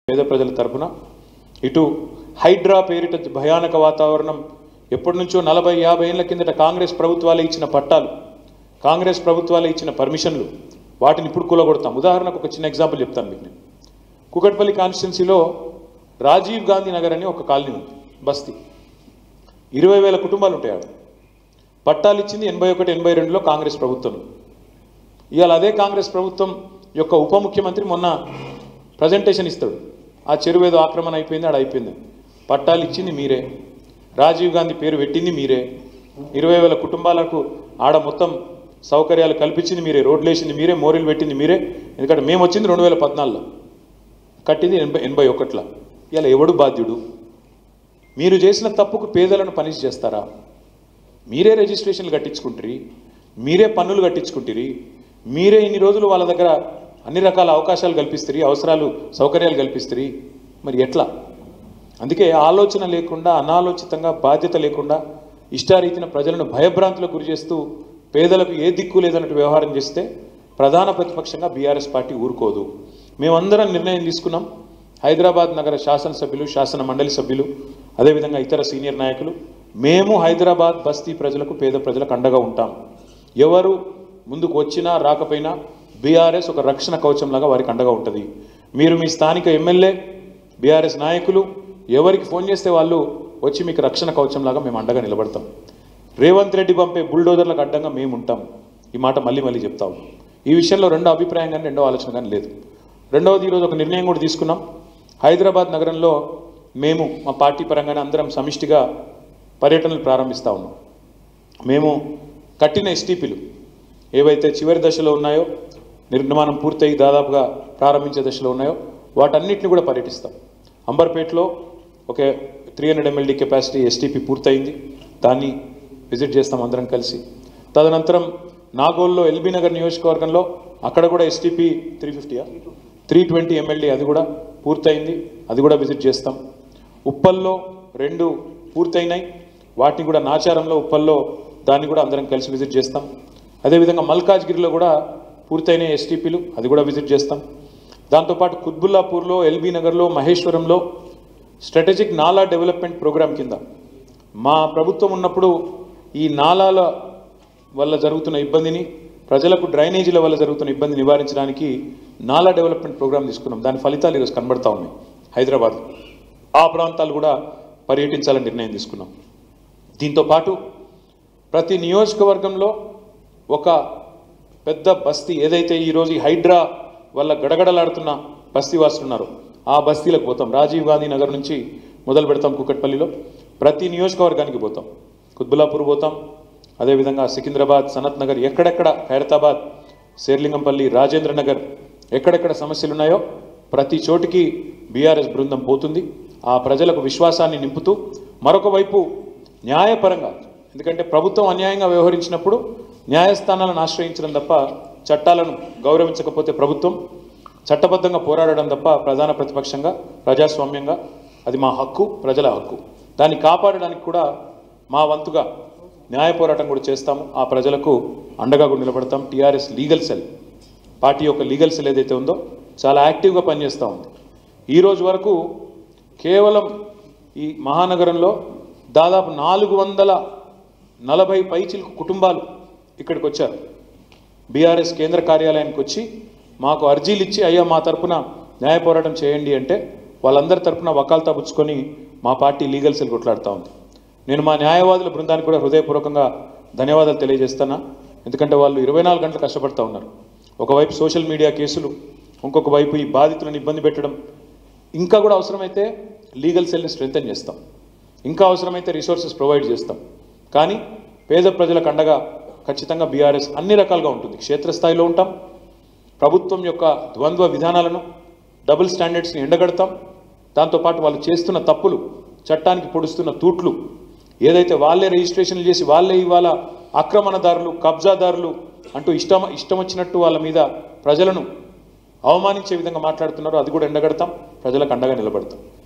పేద ప్రజల తరపున ఇటు హైడ్రా పేరిట భయానక వాతావరణం ఎప్పటి నుంచో నలభై యాభై ఏళ్ల కిందట కాంగ్రెస్ ప్రభుత్వాలే ఇచ్చిన పట్టాలు కాంగ్రెస్ ప్రభుత్వాలే ఇచ్చిన పర్మిషన్లు వాటిని ఇప్పుడు కూలగొడతాం ఉదాహరణకు ఒక చిన్న ఎగ్జాంపుల్ చెప్తాను మీకు నేను కుకట్పల్లి కాన్స్టిట్యున్సీలో రాజీవ్ గాంధీ నగర్ అని ఒక కాలనీ ఉంది బస్తీ ఇరవై వేల కుటుంబాలు ఉంటాయి ఆడ పట్టాలు ఇచ్చింది ఎనభై ఒకటి ఎనభై రెండులో కాంగ్రెస్ ప్రభుత్వం ఇవాళ అదే కాంగ్రెస్ ప్రభుత్వం యొక్క ఉప ముఖ్యమంత్రి మొన్న ప్రజెంటేషన్ ఇస్తాడు ఆ చెరువు ఏదో ఆక్రమణ అయిపోయింది ఆడ అయిపోయింది పట్టాలు ఇచ్చింది మీరే రాజీవ్ గాంధీ పేరు పెట్టింది మీరే ఇరవై వేల కుటుంబాలకు ఆడ మొత్తం సౌకర్యాలు కల్పించింది మీరే రోడ్లు వేసింది మీరే మోరీలు పెట్టింది మీరే ఎందుకంటే మేము వచ్చింది రెండు వేల పద్నాలుగులో కట్టింది ఎనభై ఎనభై ఒకటిలో ఇలా ఎవడు బాధ్యుడు మీరు చేసిన తప్పుకు పేదలను పనిష్ చేస్తారా మీరే రిజిస్ట్రేషన్లు కట్టించుకుంటారు మీరే పన్నులు కట్టించుకుంటారు మీరే ఇన్ని రోజులు వాళ్ళ దగ్గర అన్ని రకాల అవకాశాలు కల్పిస్తారు అవసరాలు సౌకర్యాలు కల్పిస్తారు మరి ఎట్లా అందుకే ఆలోచన లేకుండా అనాలోచితంగా బాధ్యత లేకుండా ఇష్టారీతిన ప్రజలను భయభ్రాంతులకు గురి చేస్తూ పేదలకు ఏ దిక్కు లేదన్నట్టు వ్యవహారం చేస్తే ప్రధాన ప్రతిపక్షంగా బీఆర్ఎస్ పార్టీ ఊరుకోదు మేమందరం నిర్ణయం తీసుకున్నాం హైదరాబాద్ నగర శాసనసభ్యులు శాసన మండలి సభ్యులు అదేవిధంగా ఇతర సీనియర్ నాయకులు మేము హైదరాబాద్ బస్తీ ప్రజలకు పేద ప్రజలకు అండగా ఉంటాం ఎవరు ముందుకు వచ్చినా రాకపోయినా బీఆర్ఎస్ ఒక రక్షణ కవచంలాగా వారికి అండగా ఉంటుంది మీరు మీ స్థానిక ఎమ్మెల్యే బీఆర్ఎస్ నాయకులు ఎవరికి ఫోన్ చేస్తే వాళ్ళు వచ్చి మీకు రక్షణ కవచంలాగా మేము అండగా నిలబడతాం రేవంత్ రెడ్డి పంపే బుల్డోజర్లకు అడ్డంగా మేము ఉంటాం ఈ మాట మళ్ళీ మళ్ళీ చెప్తా ఉన్నాం ఈ విషయంలో రెండో అభిప్రాయం కానీ రెండో ఆలోచన కానీ లేదు రెండవది ఈరోజు ఒక నిర్ణయం కూడా తీసుకున్నాం హైదరాబాద్ నగరంలో మేము మా పార్టీ పరంగానే అందరం సమిష్టిగా పర్యటనలు ప్రారంభిస్తూ ఉన్నాం మేము కట్టిన ఎస్టీపీలు ఏవైతే చివరి దశలో ఉన్నాయో నిర్మాణం పూర్తయి దాదాపుగా ప్రారంభించే దశలో ఉన్నాయో వాటన్నిటిని కూడా పర్యటిస్తాం అంబర్పేటలో ఒక three hundred MLD capacity STP పూర్తయింది దాన్ని విజిట్ చేస్తాం అందరం కలిసి తదనంతరం నాగోల్లో ఎల్బీ నగర్ నియోజకవర్గంలో అక్కడ కూడా ఎస్టీపీ త్రీ ఫిఫ్టీయా త్రీ ట్వంటీ ఎంఎల్డీ అది కూడా పూర్తయింది అది కూడా విజిట్ చేస్తాం ఉప్పల్లో రెండు పూర్తయినాయి వాటిని కూడా నాచారంలో ఉప్పల్లో దాన్ని కూడా అందరం కలిసి విజిట్ చేస్తాం అదేవిధంగా మల్కాజ్గిరిలో కూడా పూర్తయిన ఎస్టీపీలు అది కూడా విజిట్ చేస్తాం దాంతోపాటు కుత్బుల్లాపూర్లో ఎల్బీ నగర్లో మహేశ్వరంలో స్ట్రాటజిక్ నాలా డెవలప్మెంట్ ప్రోగ్రాం కింద మా ప్రభుత్వం ఉన్నప్పుడు ఈ నాలాల వల్ల జరుగుతున్న ఇబ్బందిని ప్రజలకు డ్రైనేజీల వల్ల జరుగుతున్న ఇబ్బంది నివారించడానికి నాలా డెవలప్మెంట్ ప్రోగ్రాం తీసుకున్నాం దాని ఫలితాలు ఈరోజు కనబడతా ఉన్నాయి హైదరాబాద్ ఆ ప్రాంతాలు కూడా పర్యటించాలని నిర్ణయం తీసుకున్నాం దీంతో పాటు ప్రతి నియోజకవర్గంలో ఒక పెద్ద బస్తీ ఏదైతే ఈరోజు ఈ హైడ్రా వల్ల గడగడలాడుతున్న బస్తీ వాసులు ఉన్నారో ఆ బస్తీలకు పోతాం రాజీవ్ గాంధీ నగర్ నుంచి మొదలు పెడతాం కుకట్పల్లిలో ప్రతి నియోజకవర్గానికి పోతాం కుత్బులాపూర్ పోతాం అదేవిధంగా సికింద్రాబాద్ సనత్ నగర్ ఎక్కడెక్కడ ఖైరతాబాద్ శేర్లింగంపల్లి రాజేంద్ర నగర్ ఎక్కడెక్కడ సమస్యలు ఉన్నాయో ప్రతి చోటికి బీఆర్ఎస్ బృందం పోతుంది ఆ ప్రజలకు విశ్వాసాన్ని నింపుతూ మరొక వైపు న్యాయపరంగా ఎందుకంటే ప్రభుత్వం అన్యాయంగా వ్యవహరించినప్పుడు న్యాయస్థానాలను ఆశ్రయించడం తప్ప చట్టాలను గౌరవించకపోతే ప్రభుత్వం చట్టబద్ధంగా పోరాడడం తప్ప ప్రధాన ప్రతిపక్షంగా ప్రజాస్వామ్యంగా అది మా హక్కు ప్రజల హక్కు దాన్ని కాపాడడానికి కూడా మా వంతుగా న్యాయ పోరాటం కూడా చేస్తాము ఆ ప్రజలకు అండగా కూడా నిలబడతాం టీఆర్ఎస్ లీగల్ సెల్ పార్టీ యొక్క లీగల్ సెల్ ఏదైతే ఉందో చాలా యాక్టివ్గా పనిచేస్తూ ఉంది ఈ రోజు వరకు కేవలం ఈ మహానగరంలో దాదాపు నాలుగు వందల నలభై పైచిలకు కుటుంబాలు ఇక్కడికి వచ్చారు బీఆర్ఎస్ కేంద్ర కార్యాలయానికి వచ్చి మాకు అర్జీలు ఇచ్చి అయ్యా మా తరపున న్యాయ పోరాటం చేయండి అంటే వాళ్ళందరి తరపున వకాల్తా పుచ్చుకొని మా పార్టీ లీగల్ సెల్ కొట్లాడుతూ ఉంది నేను మా న్యాయవాదుల బృందానికి కూడా హృదయపూర్వకంగా ధన్యవాదాలు తెలియజేస్తున్నా ఎందుకంటే వాళ్ళు ఇరవై నాలుగు గంటలు కష్టపడుతూ ఉన్నారు ఒకవైపు సోషల్ మీడియా కేసులు ఇంకొక వైపు ఈ బాధితులను ఇబ్బంది పెట్టడం ఇంకా కూడా అవసరమైతే లీగల్ సెల్ని స్ట్రెంగ్తన్ చేస్తాం ఇంకా అవసరమైతే రిసోర్సెస్ ప్రొవైడ్ చేస్తాం కానీ పేద ప్రజలకు అండగా ఖచ్చితంగా బీఆర్ఎస్ అన్ని రకాలుగా ఉంటుంది క్షేత్రస్థాయిలో ఉంటాం ప్రభుత్వం యొక్క ద్వంద్వ విధానాలను డబుల్ స్టాండర్డ్స్ని ఎండగడతాం దాంతోపాటు వాళ్ళు చేస్తున్న తప్పులు చట్టానికి పొడుస్తున్న తూట్లు ఏదైతే వాళ్ళే రిజిస్ట్రేషన్లు చేసి వాళ్ళే ఇవాళ ఆక్రమణదారులు కబ్జాదారులు అంటూ ఇష్టం ఇష్టం వచ్చినట్టు వాళ్ళ మీద ప్రజలను అవమానించే విధంగా మాట్లాడుతున్నారో అది కూడా ఎండగడతాం ప్రజలకు అండగా నిలబడతాం